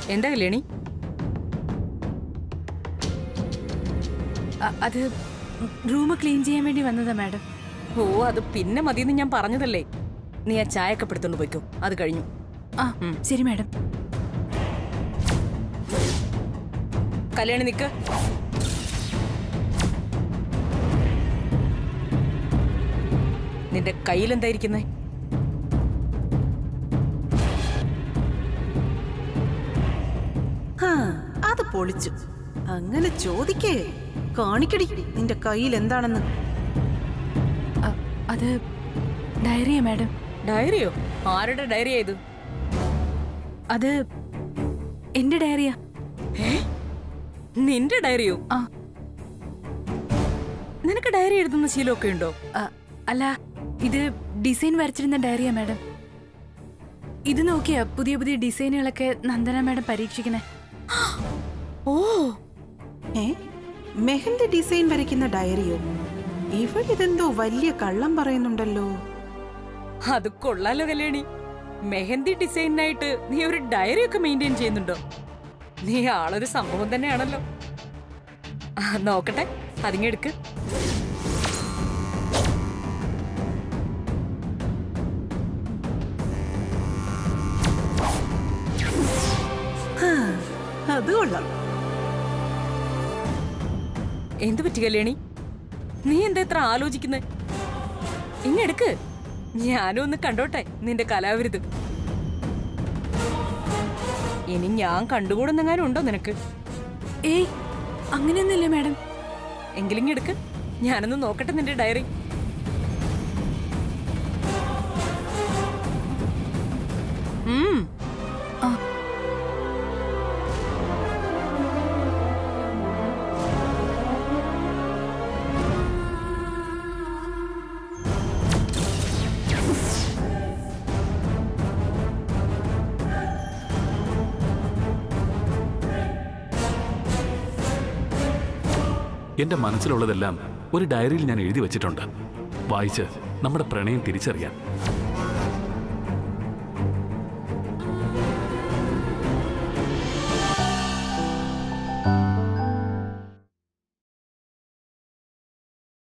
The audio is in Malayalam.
എന്താ കല്യാണി അ- അത് റൂം ക്ലീൻ ചെയ്യാൻ വേണ്ടി വന്നതാ മാഡം ഓ അത് പിന്നെ മതിയെന്ന് ഞാൻ പറഞ്ഞതല്ലേ നീ ആ ചായയൊക്കെ എടുത്തോണ്ട് പോയിക്കോ അത് കഴിഞ്ഞു ആ ശരി മാഡം കല്യാണി നിക്ക് നിന്റെ കയ്യിൽ എന്തായിരിക്കുന്നേ ഹാ, അത് പൊളിച്ചു അങ്ങനെ ചോദിക്കേ കാണിക്കടി നിന്റെ കയ്യിൽ എന്താണെന്ന് അ- അത് ഡയറിയാ മാഡം ഡയറിയോ ആരുടെ ഡയറിയാ ഇത് അത് എന്റെ ഡയറിയാ നിന്റെ ഡയറിയോ ആ നിനക്ക് ഡയറി എഴുതുന്ന ശീലമൊക്കെ ഉണ്ടോ അ- അല്ല ഇത് ഡിസൈൻ വരച്ചിരുന്ന ഡയറിയാ മാഡം ഇത് നോക്കിയാ പുതിയ പുതിയ ഡിസൈനുകളൊക്കെ നന്ദന മാഡം പരീക്ഷിക്കണേ ഓ ഏ മെഹന്തി ഡിസൈൻ വരയ്ക്കുന്ന ഡയറിയോ ഇവിടെ ഇതെന്തോ വലിയ കള്ളം പറയുന്നുണ്ടല്ലോ അത് കൊള്ളാലോ കല്യാണി മെഹന്തി ഡിസൈനായിട്ട് നീ ഒരു ഡയറി ഒക്കെ മെയിൻറ്റെയിൻ ചെയ്യുന്നുണ്ടോ നീ ആളൊരു സംഭവം തന്നെയാണല്ലോ ആ, നോക്കട്ടെ അതിങ്ങെടുക്ക് ഹാ, അത് കൊള്ളാം എന്തു പറ്റി കല്യാണി നീ എന്താ ഇത്ര ആലോചിക്കുന്നത് ഇങ്ങെടുക്ക് ഞാനും ഒന്ന് കണ്ടോട്ടെ നിന്റെ കലാവിരുത് ഇനി ഞാൻ കണ്ടുകൂടുന്നെങ്ങാനും ഉണ്ടോ നിനക്ക് ഏയ് അങ്ങനെയൊന്നുമില്ല മാഡം എങ്കിലും എടുക്ക് ഞാനൊന്ന് നോക്കട്ടെ നിന്റെ ഡയറി ഉം ആ എന്റെ മനസ്സിലുള്ളതെല്ലാം ഒരു ഡയറിയിൽ ഞാൻ എഴുതി വെച്ചിട്ടുണ്ട് വായിച്ച് നമ്മുടെ പ്രണയം തിരിച്ചറിയാൻ